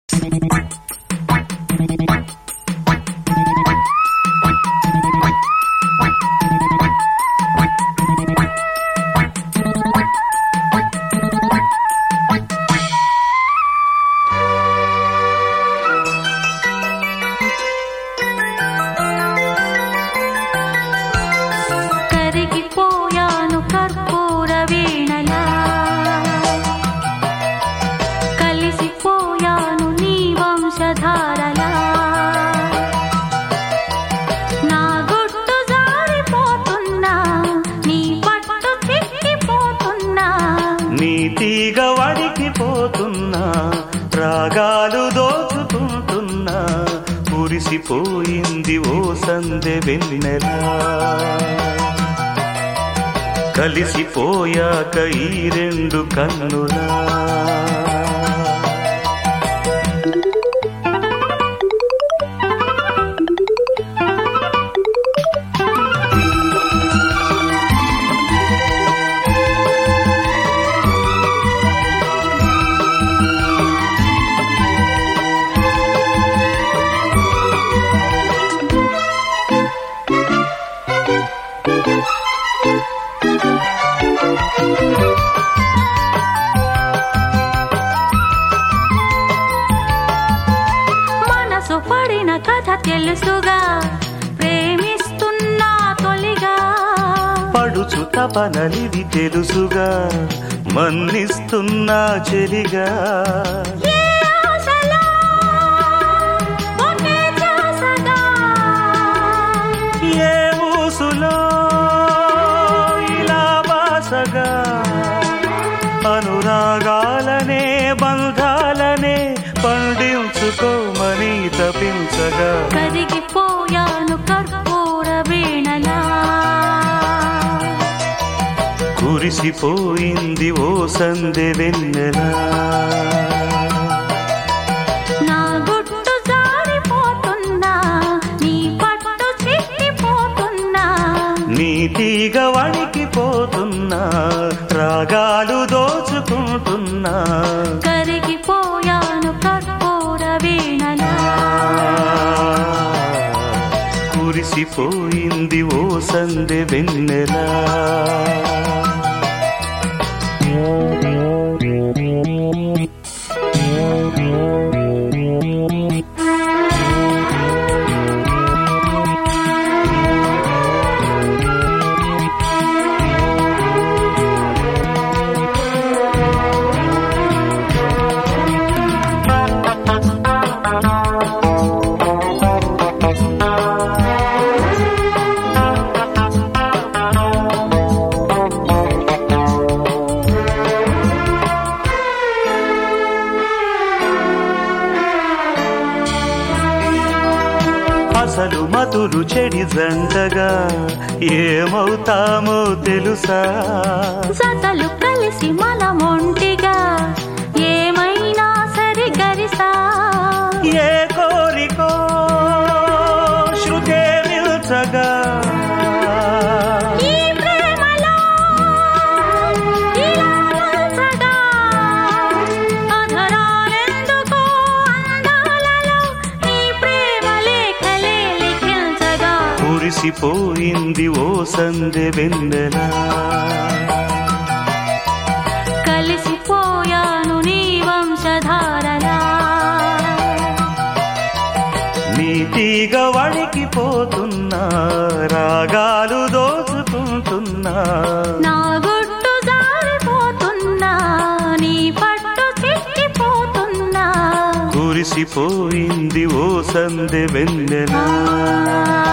కరిగిపోయాను కర్పూర వీణలా కలిసిపోయాను నీ వంశధారలా నా గుట్టు జారిపోతున్నా నీ పట్టు చిక్కిపోతున్నా నీ తీగ వడికిపోతున్నా రాగాలు దోచుకుంటున్నా కురిసిపోయింది ఓ సందె వెన్నెలా కలిసిపోయాక ఈ రెండు కన్నులా మనసు పడిన కథ తెలుసుగా ప్రేమిస్తున్నా తొలిగా పడుచు తపనలివి తెలుసుగా మన్నిస్తున్నా చెలిగా ఏ ఆశలో ఒకే ధ్యాసగా ఏ ఊసులో ఇలా బాసగా అనురాగాలనే బంధాలనే పండించుకోమని తపించగా కరిగిపోయాను కర్పూర వీణలా కురిసిపోయింది ఓ సందె వెన్నెలా నా గుట్టు జారిపోతున్నా నీ పట్టు చిక్కిపోతున్నా నీ తీగ వణికిపోతున్నా రాగాలు దోచుకుంటున్నా కరిగిపోయాను కర్పూర వీణలా కురిసిపోయింది ఓ సందె వెన్నెలా అసలు మధులు చెడి జంటగా ఏమవుతామో తెలుసా జతలు కలిసి మనమొంటిగా ఏమైనా సరి గరిసా ఏ కోరికో శృతే నిల్చగా ఈ ప్రేమలో ఇలా వలసగా అధరాలెందుకో అందాలలో ఈ ప్రేమ లేఖలే లిఖించగా కురిసిపోయింది ఓ సందె వెన్నెలా కలిసిపోయాను నీ వంశధారలా నీ తీగ వణికిపోతున్నా రాగాలు దోచుకుంటున్నా నా గుట్టు జారిపోతున్నా నీ పట్టు చిక్కిపోతున్నా కురిసిపోయింది ఓ సందె వెన్నెలా ఆ